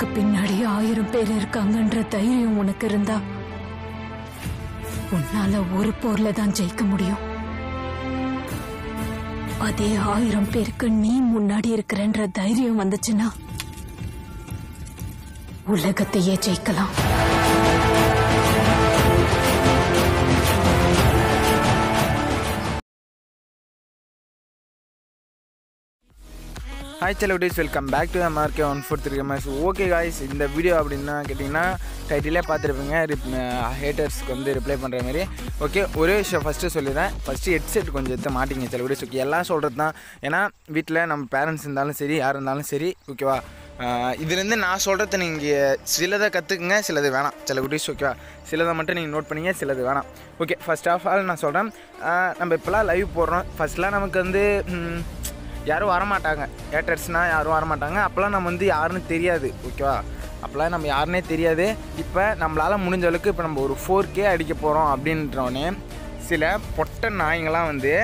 உனக்கு பின்னாடி ஆயிரம் பேர் இருக்காங்கன்ற தைரியம் உனக்கு இருந்தா உன்னால ஒரு போர்ல தான் ஜெயிக்க முடியும் அதே ஆயிரம் பேருக்கு நீ முன்னாடி இருக்கிறன்ற தைரியம் வந்துச்சுன்னா உலகத்தையே ஜெயிக்கலாம் hi celebrities welcome back to MRK one four three MS okay guys இந்த வீடியோ அப்படின்னா கேட்டிங்கன்னா டைட்டிலே பார்த்துருப்பீங்க ரிப் ஹேட்டர்ஸ்க்கு வந்து ரிப்ளை பண்ணுற மாதிரி ஓகே ஒரே விஷயம் ஃபஸ்ட்டு சொல்லிடுறேன் ஃபஸ்ட்டு ஹெட்செட் கொஞ்சம் எடுத்து மாட்டிங்க சில வீடியோஸ் ஓகே எல்லாம் சொல்கிறது தான் ஏன்னா வீட்டில் நம்ம பேரண்ட்ஸ் இருந்தாலும் சரி யார் இருந்தாலும் சரி ஓகேவா ஆஹ் இதுலேருந்து நான் சொல்கிறத நீங்கள் சிலதை கற்றுக்குங்க சிலது வேணாம் சில குட்டீஸ் ஓகேவா சிலதை மட்டும் நீங்கள் நோட் பண்ணிங்க சிலது வேணாம் ஓகே ஃபர்ஸ்ட் ஆஃப் ஆல் நான் சொல்கிறேன் நம்ம இப்போலாம் லைவ் போடுறோம் ஃபஸ்ட்லாம் நமக்கு வந்து ம், யாரும் வரமாட்டாங்க ஏட்டர்ஸ்னால் யாரும் வரமாட்டாங்க அப்போல்லாம் நம்ம வந்து யாருன்னு தெரியாது ஓகேவா அப்போல்லாம் நம்ம யாருன்னே தெரியாது இப்போ நம்மளால் முடிஞ்ச அளவுக்கு இப்போ நம்ம ஒரு ஃபோர் கே அடிக்க போகிறோம் அப்படின்றவொடனே சில பொட்ட நாய்ங்களாம் வந்து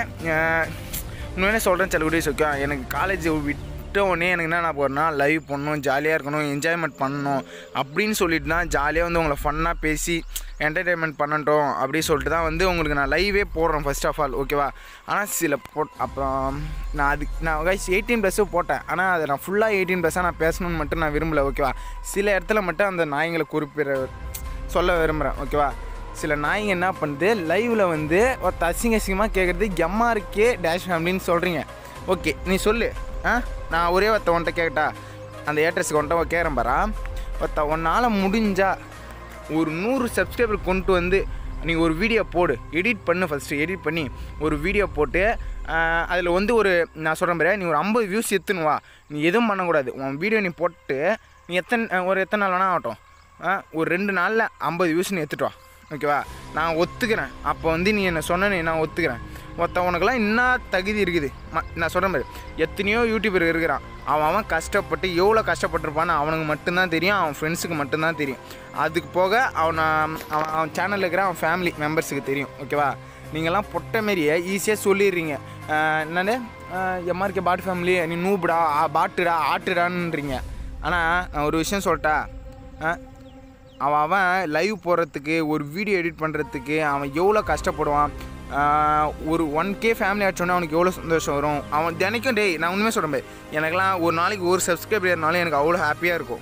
இன்னொன்னே சொல்கிறேன் சில குட்டீஸ் ஓகே எனக்கு காலேஜ் விட்ட உடனே எனக்கு என்ன நான் போகிறேன்னா லைவ் பண்ணணும் ஜாலியாக இருக்கணும் என்ஜாய்மெண்ட் பண்ணணும் அப்படின்னு சொல்லிட்டு தான் ஜாலியாக வந்து உங்களை ஃபன்னாக பேசி என்டர்டெயின்மெண்ட் பண்ணட்டும் அப்படி சொல்லிட்டு தான் வந்து உங்களுக்கு நான் லைவே போடுறேன் ஃபர்ஸ்ட் ஆஃப் ஆல் ஓகேவா ஆனால் சில போ அப்புறம் நான் அதுக்கு நான் கைஸ் எயிட்டீன் ப்ளஸ்ஸும் போட்டேன் ஆனால் அதை நான் ஃபுல்லாக எயிட்டீன் ப்ளஸ்ஸாக நான் பேசணும்னு மட்டும் நான் விரும்பல ஓகேவா சில இடத்துல மட்டும் அந்த நாய்ங்களை குறிப்பிட சொல்ல விரும்புகிறேன் ஓகேவா சில நாய்ங்க என்ன பண்ணுது லைவில் வந்து ஒருத்த அசிங்க அசிங்கமாக கேட்குறது எம்மா இருக்கே டேஷ் அப்படின்னு சொல்கிறீங்க ஓகே நீ சொல்லு ஆ நான் ஒரே ஒருத்த உன்ட்ட கேட்டா அந்த ஏட்ரஸுக்கு ஒன்ட்ட கேட்குறேன் பாரா ஒருத்த உன்னால் முடிஞ்சா ஒரு நூறு சப்ஸ்கிரைபர் கொண்டு வந்து நீ ஒரு வீடியோ போடு எடிட் பண்ணு ஃபஸ்ட்டு எடிட் பண்ணி ஒரு வீடியோ போட்டு அதில் வந்து ஒரு நான் சொல்கிறேன் பாரு நீ ஒரு ஐம்பது வியூஸ் எத்துன்னு வா நீ எதுவும் பண்ணக்கூடாது உன் வீடியோ நீ போட்டு நீ எத்தனை ஒரு எத்தனை நாள் வேணால் ஆகட்டும் ஆ, ஒரு ரெண்டு நாளில் ஐம்பது வியூஸ் நீ எடுத்துட்டு வா ஓகேவா நான் ஒத்துக்கிறேன் அப்போ வந்து நீ என்ன சொன்ன நான் ஒத்துக்கிறேன் ஒருத்த உனக்கெல்லாம் என்ன தகுதி இருக்குது ம நான் சொல்கிறேன் பாரு எத்தனையோ யூடியூபர் இருக்கிறான் அவன் அவன் கஷ்டப்பட்டு எவ்வளோ கஷ்டப்பட்டிருப்பான்னு அவனுக்கு மட்டும்தான் தெரியும் அவன் ஃப்ரெண்ட்ஸுக்கு மட்டும்தான் தெரியும் அதுக்கு போக அவனை அவன் அவன் சேனலில் இருக்கிற அவன் ஃபேமிலி மெம்பர்ஸுக்கு தெரியும் ஓகேவா நீங்கள்லாம் பொட்ட மாரியே ஈஸியாக சொல்லிடுறீங்க ஆஹ் என்னது எம்ஆர்கே பாட்டு ஃபேமிலி நீ நூபுடா ஆ, பாட்டுடா ஆட்டுடான்றீங்க ஆனால் நான் ஒரு விஷயம் சொல்லட்டா ஆஹ் அவன் அவன் லைவ் போடுறதுக்கு ஒரு வீடியோ எடிட் பண்ணுறதுக்கு அவன் எவ்வளோ கஷ்டப்படுவான் ஆஹ் ஒரு ஒன் கே ஃபேமிலி ஆச்சோன்னா அவனுக்கு எவ்வளோ சந்தோஷம் வரும் அவன் தினைக்கும் டேய் நான் உண்மையாக சொல்கிறேன் பாரு, எனக்கெல்லாம் ஒரு நாளைக்கு ஒரு சப்ஸ்கிரைபர் இருந்தாலும் எனக்கு அவ்வளோ ஹாப்பியாக இருக்கும்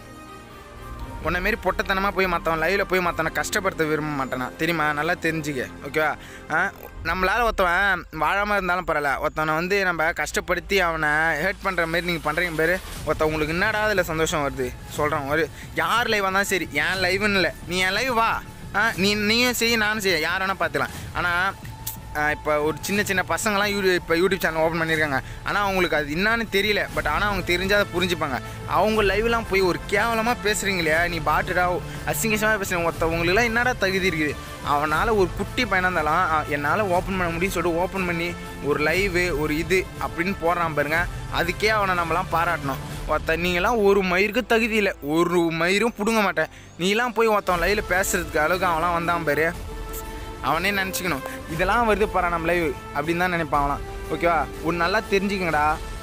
உன்ன மாரி பொட்டத்தனமாக போய் மற்றவன் லைவில் போய் மற்றவனை கஷ்டப்படுத்த விரும்ப மாட்டேனா தெரியுமா நல்லா தெரிஞ்சுக்க ஓகேவா ஆ, நம்மளால் ஒருத்தவன் வாழாமல் இருந்தாலும் பரவாயில்ல ஒருத்தவனை வந்து நம்ம கஷ்டப்படுத்தி அவனை ஹேர்ட் பண்ணுற மாதிரி நீங்கள் பண்ணுறீங்க பேர் ஒருத்தன் உங்களுக்கு என்னடா அதில் சந்தோஷம் வருது சொல்கிறேன் ஒரு யார் லைவ் வந்தாலும் சரி என் லைவ்னு இல்லை நீ என் லைவ் வா ஆ நீ நீயும் செய்ய நானும் செய்ய யார் வேணால் பார்த்துக்கலாம் ஆனால் இப்போ ஒரு சின்ன சின்ன பசங்களாம் யூடியூ இப்போ யூடியூப் சேனல் ஓப்பன் பண்ணியிருக்காங்க ஆனால் அவங்களுக்கு அது என்னன்னு தெரியல பட் ஆனால் அவங்க தெரிஞ்சால் அதை புரிஞ்சுப்பாங்க அவங்க லைவ்லாம் போய் ஒரு கேவலமாக பேசுகிறீங்களே நீ பாட்டுடா அசிங்கசமாக பேசுகிறீங்க ஒருத்தவங்களுக்குலாம் என்னடா தகுதி இருக்குது அவனால் ஒரு குட்டி பையனாக இருந்தாலும் அ- என்னால் ஓப்பன் பண்ண முடியும்னு சொல்லிட்டு ஓப்பன் பண்ணி ஒரு லைவு ஒரு இது அப்படின்னு போடுறான் பாருங்க அதுக்கே அவனை நம்மலாம் பாராட்டணும் ஒருத்த நீங்களாம் ஒரு மயிருக்கு தகுதி இல்லை ஒரு மயிரும் பிடுங்க மாட்டேன் நீலாம் போய் ஒருத்தன் லைவில் பேசுறதுக்கு அளவுக்கு அவன்லாம் வந்தான் பாரு அவனே நினச்சிக்கணும் இதெல்லாம் வருது பாரா நம்ம லைவ் அப்படின்னு தான் நினைப்பாங்களாம் ஓகேவா ஒன்று நல்லா தெரிஞ்சுக்கங்கடா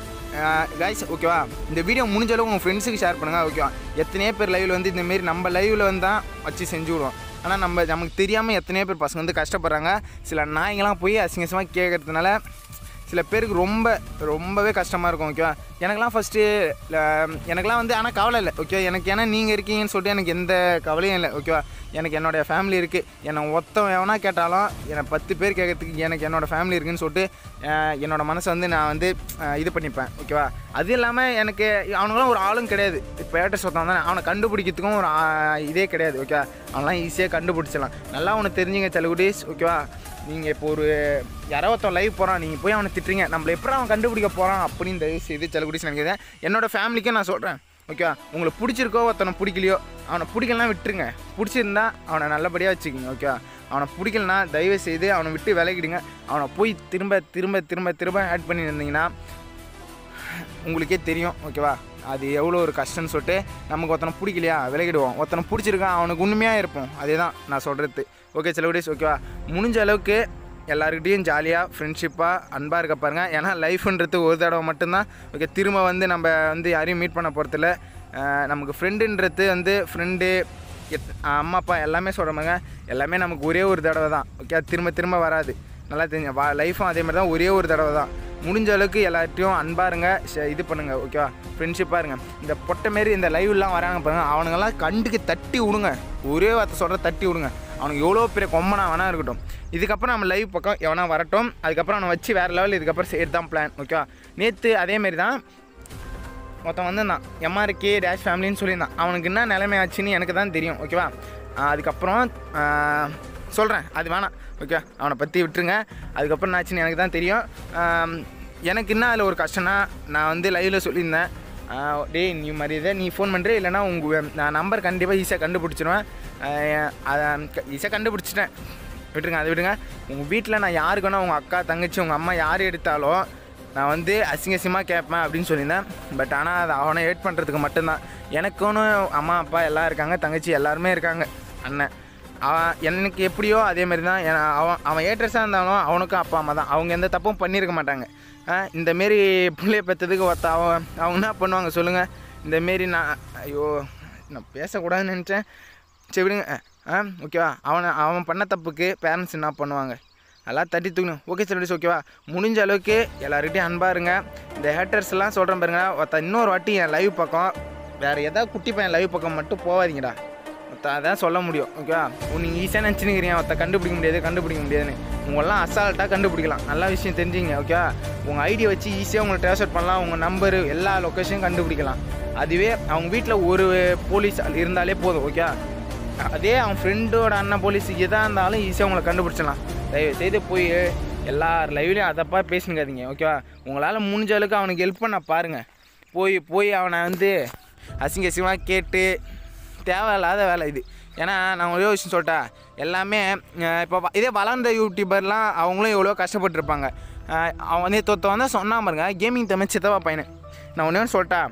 கைஸ் ஓகேவா இந்த வீடியோ முடிஞ்ச அளவு உங்கள் ஃப்ரெண்ட்ஸுக்கு ஷேர் பண்ணுங்கள் ஓகேவா எத்தனையோ பேர் லைவில் வந்து இந்த மாரி நம்ம லைவில் வந்து தான் வச்சு செஞ்சு விடுவோம் ஆனால் நம்ம நமக்கு தெரியாமல் எத்தனையோ பேர் பசங்க வந்து கஷ்டப்படுறாங்க சில நாய்ங்களாம் போய் அசிங்கசமாக கேட்கறதுனால சில பேருக்கு ரொம்ப ரொம்பவே கஷ்டமாக இருக்கும் ஓகேவா எனக்கெல்லாம் ஃபஸ்ட்டு எனக்கெல்லாம் வந்து ஆனால் கவலை இல்லை ஓகே எனக்கு ஏன்னா நீங்கள் இருக்கீங்கன்னு சொல்லிட்டு எனக்கு எந்த கவலையும் இல்லை ஓகேவா எனக்கு என்னோடய ஃபேமிலி இருக்குது என்னை ஒருத்தன் எவனா கேட்டாலும் என்னை பத்து பேர் கேட்கறதுக்கு எனக்கு என்னோடய ஃபேமிலி இருக்குன்னு சொல்லிட்டு அஹ், என்னோட மனசை வந்து நான் வந்து அஹ், இது பண்ணிப்பேன் ஓகேவா அது இல்லாமல் எனக்கு அவனுங்களாம் ஒரு ஆளும் கிடையாது இப்போ ஏட்டர் சொத்தான் தானே அவனை கண்டுபிடிக்கிறதுக்கும் ஒரு ஆ- இதே கிடையாது ஓகே அவன்லாம் ஈஸியாக கண்டுபிடிச்சிடலாம் நல்லா உனக்கு தெரிஞ்சுங்க செலகுடீஸ் ஓகேவா நீங்கள் இப்போ ஒரு யாரோ ஒருத்தன் லைவ் போகிறான் நீங்கள் போய் அவனை திட்டுறீங்க நம்மளை எப்படி அவன் கண்டுபிடிக்க போகிறான் அப்படின்னு தயவு செய்து செலகுடிஸ் நினைக்கிறேன் என்னோட ஃபேமிலிக்கே நான் சொல்கிறேன் ஓகேவா உங்களுக்கு பிடிச்சிருக்கோ ஒருத்தனை பிடிக்கலையோ அவனை பிடிக்கலனா விட்டுருங்க பிடிச்சிருந்தா அவனை நல்லபடியாக வச்சுக்கோங்க ஓகேவா அவனை பிடிக்கலனா தயவு செய்து அவனை விட்டு விலகிடுங்க அவனை போய் திரும்ப திரும்ப திரும்ப திரும்ப ஆட் பண்ணி இருந்தீங்கன்னா உங்களுக்கே தெரியும் ஓகேவா அது எவ்வளோ ஒரு கஷ்டம்னு சொல்லிட்டு நமக்கு ஒருத்தனை பிடிக்கலையா விலகிடுவோம் ஒருத்தனை பிடிச்சிருக்கான் அவனுக்கு உண்மையாக இருப்போம் அதே தான் நான் சொல்கிறது ஓகே சில டேஸ் ஓகேவா முடிஞ்ச அளவுக்கு எல்லாருக்கிட்டேயும் ஜாலியாக ஃப்ரெண்ட்ஷிப்பாக அன்பாக இருக்க பாருங்கள் ஏன்னா லைஃப்ன்றது ஒரு தடவை மட்டும்தான் ஓகே திரும்ப வந்து நம்ம வந்து யாரையும் மீட் பண்ண போகிறதில்ல அஹ் நமக்கு ஃப்ரெண்டுன்றது வந்து ஃப்ரெண்டு எத் அம்மா அப்பா எல்லாமே சொல்கிறவங்க எல்லாமே நமக்கு ஒரே ஒரு தடவை தான் ஓகே அது திரும்ப திரும்ப வராது நல்லா தெரிஞ்ச வா லைஃப்பும் அதே மாதிரி தான் ஒரே ஒரு தடவை தான் முடிஞ்ச அளவுக்கு எல்லார்ட்டையும் அன்பா இருங்க ஷ- இது பண்ணுங்கள் ஓகேவா ஃப்ரெண்ட்ஷிப்பாக இருங்க இந்த பொட்டை மாரி இந்த லைவ்லாம் வராங்க பாருங்க அவனுங்கெல்லாம் கண்டுக்கு தட்டி விடுங்க ஒரே வார்த்தை சொல்கிற தட்டி விடுங்க அவனுக்கு எவ்வளோ பெரிய கொம்பனா வேணா இருக்கட்டும் இதுக்கப்புறம் நம்ம லைவ் பக்கம் எவனா வரட்டும் அதுக்கப்புறம் அவனை வச்சு வேறு லெவல் இதுக்கப்புறம் செய்யறது தான் பிளான் ஓகேவா நேற்று அதேமாரி தான் ஒருத்தன் வந்திருந்தான் எம்ஆர்கே டேஷ் ஃபேமிலின்னு சொல்லியிருந்தான் அவனுக்கு என்ன நிலைமை ஆச்சுன்னு எனக்கு தான் தெரியும் ஓகேவா ஆஹ் அதுக்கப்புறம் சொல்கிறேன் அது வேணாம் ஓகே அவனை பற்றி விட்டுருங்க அதுக்கப்புறம் என்ன ஆச்சுன்னு எனக்கு தான் தெரியும் ஆம், எனக்கு என்ன அதில் ஒரு கஷ்டம்னா நான் வந்து லைவில் சொல்லியிருந்தேன் ஆஹ் டேய் நீ மாதிரி இதை நீ ஃபோன் பண்ணுற இல்லைனா உங்கள் நான் நம்பர் கண்டிப்பாக ஈஸியாக கண்டுபிடிச்சிருவேன் ஆஹ் அதை ஈஸியாக கண்டுபிடிச்சிட்டேன் விட்டுருங்க அதை விடுங்க உங்கள் வீட்டில் நான் யாருக்கு வேணா உங்கள் அக்கா தங்கச்சி உங்கள் அம்மா யார் எடுத்தாலும் நான் வந்து அசிங்க அசிங்கமாக கேட்பேன் அப்படின்னு சொல்லியிருந்தேன் பட் ஆனால் அதை அவனை ஏட் பண்ணுறதுக்கு மட்டும்தான் எனக்குன்னு அம்மா அப்பா எல்லாம் இருக்காங்க தங்கச்சி எல்லாருமே இருக்காங்க அண்ணன் அவன் எனக்கு எப்படியோ அதே மாதிரி தான் ஏன்னா அவன் அவன் ஏட்ரஸாக இருந்தாலும் அவனுக்கும் அப்பா அம்மா தான் அவங்க எந்த தப்பும் பண்ணியிருக்க மாட்டாங்க ஆ, இந்த மாரி பிள்ளைய பெற்றதுக்கு ஒருத்த அவன் அவங்க என்ன பண்ணுவாங்க சொல்லுங்கள் இந்த மாரி நான் ஐயோ நான் பேசக்கூடாதுன்னு நினச்சேன் சரி விடுங்க ஆ ஓகேவா அவனை அவன் பண்ண தப்புக்கு பேரண்ட்ஸ் என்ன பண்ணுவாங்க எல்லாம் தட்டி தூக்கணும் ஓகே சார் ஓகேவா முடிஞ்ச அளவுக்கு எல்லாருக்கிட்டையும் அன்பாக இருங்க இந்த ஹேட்டர்ஸ்லாம் சொல்கிறேன் பாருங்க ஒருத்த இன்னொரு வாட்டி என் லைவ் பக்கம் வேறு எதாவது குட்டி பையன் லைவ் பக்கம் மட்டும் போகாதீங்கடா ஒருத்த அதான் சொல்ல முடியும் ஓகேவா நீங்கள் ஈஸியாக நினச்சினுக்கிறீங்க ஒருத்த கண்டுபிடிக்க முடியாது கண்டுபிடிக்க முடியாதுன்னு உங்களெல்லாம் அசால்ட்டாக கண்டுபிடிக்கலாம் நல்ல விஷயம் தெரிஞ்சுங்க ஓகேவா உங்கள் ஐடியை வச்சு ஈஸியாக உங்களை ட்ரான்ஸ்ஃபர் பண்ணலாம் உங்கள் நம்பரு எல்லா லொக்கேஷனும் கண்டுபிடிக்கலாம் அதுவே அவங்க வீட்டில் ஒரு போலீஸ் இருந்தாலே போதும் ஓகே அதே அவன் ஃப்ரெண்டோட அண்ணன் போலீஸ் எதாக இருந்தாலும் ஈஸியாக உங்களை கண்டுபிடிச்சிடலாம் தயவு செய்து போய் எல்லார் லைவ்லையும் அதப்பா பேசினுக்காதீங்க ஓகேவா உங்களால் முடிஞ்ச அளவுக்கு அவனுக்கு ஹெல்ப் பண்ண பாருங்கள் போய் போய் அவனை வந்து அசிங்க அசிங்கமாக கேட்டு தேவையில்லாத வேலை இது ஏன்னா நான் ஒரே ஒரு விஷயம் சொல்லிட்டா எல்லாமே இப்போ இதே வளர்ந்த யூடியூபர்லாம் அவங்களும் எவ்வளோ கஷ்டப்பட்டுருப்பாங்க அஹ் அவன் வந்து தொத்த வந்து சொன்னான் பாருங்க கேமிங் தமிழ் சித்தப்பா பையனு நான் ஒன்றே ஒன்று சொல்லிட்டா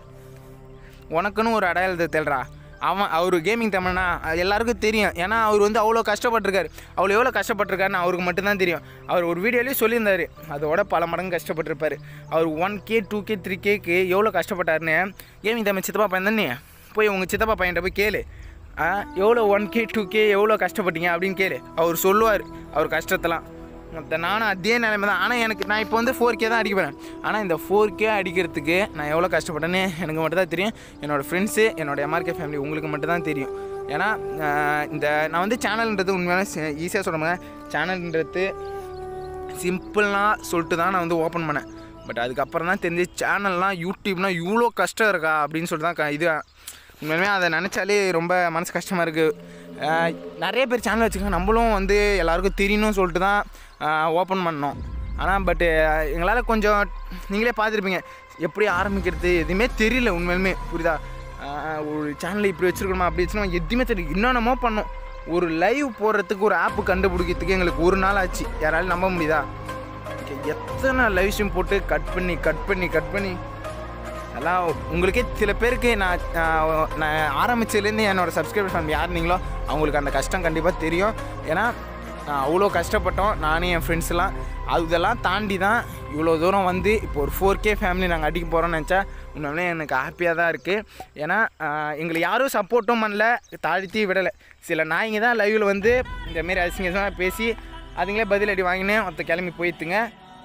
உனக்குன்னு ஒரு அடையாளத்தை தேடுறா அவன் அவர் கேமிங் தமிழ்னா அது எல்லாருக்கும் தெரியும் ஏன்னா அவர் வந்து அவ்வளோ கஷ்டப்பட்டிருக்காரு அவ்வளோ எவ்வளோ கஷ்டப்பட்டிருக்காருன்னு அவருக்கு மட்டும்தான் தெரியும் அவர் ஒரு வீடியோலேயே சொல்லியிருந்தாரு அதோட பல மடங்கு கஷ்டப்பட்டிருப்பாரு அவர் one K two K three கேக்கு எவ்வளோ கஷ்டப்பட்டாருன்னு கேமிங் தமிழ் சித்தப்பா பையன் தானே போய் உங்கள் சித்தப்பா பையன்கிட்ட போய் கேளு ஆ எவ்வளோ ஒன் கே டூ கே எவ்வளோ கஷ்டப்பட்டீங்க அப்படின்னு கேளு அவர் சொல்லுவார் அவர் கஷ்டத்தெல்லாம் மற்ற நானும் அதே நிலைமை தான் ஆனால் எனக்கு நான் இப்போ வந்து ஃபோர் கே தான் அடிக்க போகிறேன் ஆனால் இந்த ஃபோர் கே அடிக்கிறதுக்கு நான் எவ்வளோ கஷ்டப்பட்டேன்னு எனக்கு மட்டும் தான் தெரியும் என்னோடய ஃப்ரெண்ட்ஸு என்னோடய எம்ஆர்கே ஃபேமிலி உங்களுக்கு மட்டும் தான் தெரியும் ஏன்னா ஆஹ், இந்த நான் வந்து சேனல்ன்றது உண்மையான ஈஸியாக சொல்லுங்க சேனல்ன்றது சிம்பிள்லாம் சொல்லிட்டு தான் நான் வந்து ஓப்பன் பண்ணேன் பட் அதுக்கப்புறம் தான் தெரிஞ்சு சேனல்லாம் யூடியூப்னால் இவ்வளோ கஷ்டம் இருக்கா அப்படின்னு சொல்லிட்டு தான் க- இது உண்மையுமே அதை நினச்சாலே ரொம்ப மனசு கஷ்டமாக இருக்குது நிறைய பேர் சேனல் வச்சுக்கோங்க நம்மளும் வந்து எல்லாருக்கும் தெரியணும்னு சொல்லிட்டு தான் ஓப்பன் பண்ணோம் ஆனால் பட்டு எங்களால் கொஞ்சம் நீங்களே பார்த்துருப்பீங்க எப்படி ஆரம்பிக்கிறது எதுவுமே தெரியல உண்மையிலுமே புரியுதா ஆஹ் ஒரு சேனலை இப்படி வச்சுருக்கணுமா அப்படி வச்சுருக்கோம் எதுவுமே தெரியல என்னென்னமோ பண்ணோம் ஒரு லைவ் போடுறதுக்கு ஒரு ஆப்பு கண்டுபிடிக்கிறதுக்கு எங்களுக்கு ஒரு நாள் ஆச்சு யாராலும் நம்ப முடியுதா Okay, எத்தனை லைவ் ஸ்ட்ரீம் போட்டு கட் பண்ணி கட் பண்ணி கட் பண்ணி அதெல்லாம் உங்களுக்கே சில பேருக்கு நான் நான் நான் ஆரம்பிச்சதுலேருந்து என்னோடய சப்ஸ்கிரைபர் ஃபேமிலி யார் இருந்தீங்களோ அவங்களுக்கு அந்த கஷ்டம் கண்டிப்பாக தெரியும் ஏன்னா நான் அவ்வளோ கஷ்டப்பட்டோம் நானும் என் ஃப்ரெண்ட்ஸ்லாம் அது இதெல்லாம் தாண்டி தான் இவ்வளோ தூரம் வந்து இப்போ ஒரு ஃபோர் கே ஃபேமிலி நாங்கள் அடிக்க போகிறோம்னு நினச்சா உண்மையிலே எனக்கு ஹாப்பியாக தான் இருக்குது ஏன்னா ஆஹ், எங்களை யாரும் சப்போர்ட்டும் பண்ணல தாழ்த்தி விடலை சில நாய்ங்க தான் லைவில் வந்து இந்தமாரி அசிங்கமாக பேசி அதுங்களே பதிலடி வாங்கினே ஒருத்த கிளம்பி போயிட்டுங்க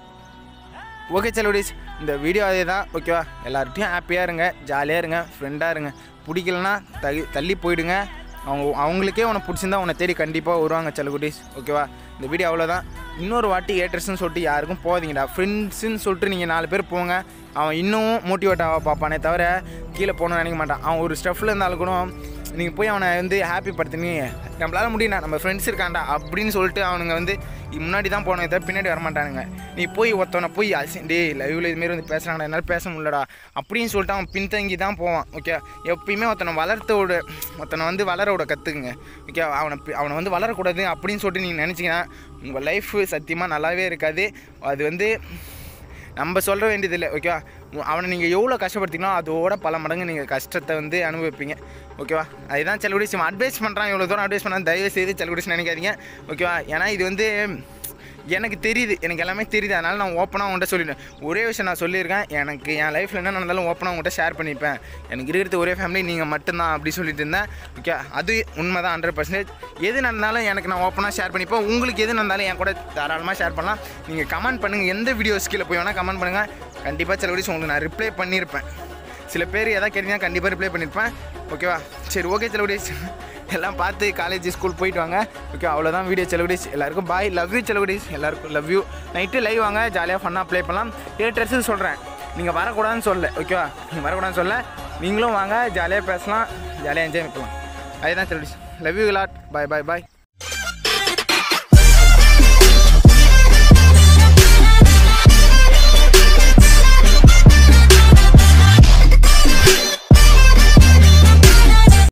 ஓகே செல்வடிஸ் இந்த வீடியோ அதே தான் ஓகேவா எல்லார்ட்டையும் ஹாப்பியாக இருங்க ஜாலியாக இருங்க ஃப்ரெண்டாக இருங்க பிடிக்கலனா தள்ளி தள்ளி போயிடுங்க அவங்க அவங்களுக்கே உனக்கு பிடிச்சிருந்தா உன்னை தேடி கண்டிப்பாக வருவாங்க செல்லகுட்டீஸ் ஓகேவா இந்த வீடியோ அவ்வளோதான் இன்னொரு வாட்டி ஏட்ரஸ்ன்னு சொல்லிட்டு யாருக்கும் போகாதீங்கடா ஃப்ரெண்ட்ஸுன்னு சொல்லிட்டு நீங்கள் நாலு பேர் போங்க அவன் இன்னும் மோட்டிவேட் ஆக பார்ப்பானே தவிர கீழே போகணும்னு நினைக்க மாட்டான் அவன் ஒரு ஸ்டெஃப்பில் இருந்தாலும் கூட நீங்கள் போய் அவனை வந்து ஹாப்பி படுத்துனீங்க நம்மளால முடியும்டா நம்ம ஃப்ரெண்ட்ஸ் இருக்காண்டா அப்படின்னு சொல்லிட்டு அவனுங்க வந்து முன்னாடி தான் போனவங்க தவிர பின்னாடி வரமாட்டானுங்க நீ போய் ஒருத்தவனை போய் அசி டேய் லைவ்ல இதுமாரி வந்து பேசுகிறாங்கடா என்னால் பேச முடியலடா அப்படின்னு சொல்லிட்டு அவன் பின்தங்கி தான் போவான் ஓகே எப்பயுமே ஒருத்தனை வளர்த்தோட ஒருத்தனை வந்து வளர விட கற்றுக்குங்க ஓகே அவனை பி- அவனை வந்து வளரக்கூடாது அப்படின்னு சொல்லிட்டு நீங்கள் நினச்சிங்கன்னா உங்கள் லைஃப் சத்தியமாக நல்லாவே இருக்காது அது வந்து நம்ம சொல்ல வேண்டியதில்லை ஓகேவா உ- அவனை நீங்கள் எவ்வளோ கஷ்டப்படுத்திங்களோ அதோட பல மடங்கு நீங்கள் கஷ்டத்தை வந்து அனுபவிப்பீங்க ஓகேவா அதுதான் செல்குடிஸ் அட்வைஸ் பண்ணுறான் இவ்வளோ தூரம் அட்வைஸ் பண்ணால் தயவு செய்து செல்குடிஸ் நினைக்காதீங்க ஓகேவா ஏன்னா இது வந்து எனக்கு தெரியுது எனக்கு எல்லாமே தெரியுது அதனால் நான் ஓப்பனாக உங்கள்கிட்ட சொல்லிட்டேன் ஒரே விஷயம் நான் சொல்லியிருக்கேன் எனக்கு என் லைஃப்பில் என்ன நடந்தாலும் ஓப்பனாக உங்கள்கிட்ட ஷேர் பண்ணிப்பேன் எனக்கு இருக்கிறது ஒரே ஃபேமிலி நீங்கள் மட்டும்தான் அப்படி சொல்லிட்டு இருந்தேன் ஓகே அது உண்மை தான் ஹண்ட்ரட் பர்சன்டேஜ் எது நடந்தாலும் எனக்கு நான் ஓப்பனாக ஷேர் பண்ணிப்பேன் உங்களுக்கு எது நடந்தாலும் என் கூட தாராளமாக ஷேர் பண்ணலாம் நீங்கள் கமெண்ட் பண்ணுங்கள் எந்த வீடியோஸ் கீழே போய் வேணால் கமெண்ட் பண்ணுங்கள் கண்டிப்பாக சில வீடியோஸ் உங்களுக்கு நான் ரிப்ளை பண்ணியிருப்பேன் சில பேர் எதாவது கேட்டிங்கன்னா கண்டிப்பாக ரிப்ளை பண்ணியிருப்பேன் ஓகேவா சரி ஓகே சில வீடியோஸ் எல்லாம் பார்த்து காலேஜ் ஸ்கூல் போயிட்டு வாங்க ஓகே அவ்வளோதான் வீடியோ செலவுடிஸ் எல்லாருக்கும் பாய் லவ் யூ செலவுடிஸ் எல்லாருக்கும் லவ் யூ நைட்டு லைவ் வாங்க ஜாலியாக ஃபன்னாக ப்ளே பண்ணலாம் ஏட்ரஸுக்கு சொல்கிறேன் நீங்கள் வரக்கூடாதுன்னு சொல்ல ஓகேவா நீங்கள் வரக்கூடாதுன்னு சொல்ல நீங்களும் வாங்க ஜாலியாக பேசலாம் ஜாலியாக என்ஜாய் பண்ணலாம் அதுதான் celebrities love you lot bye bye bye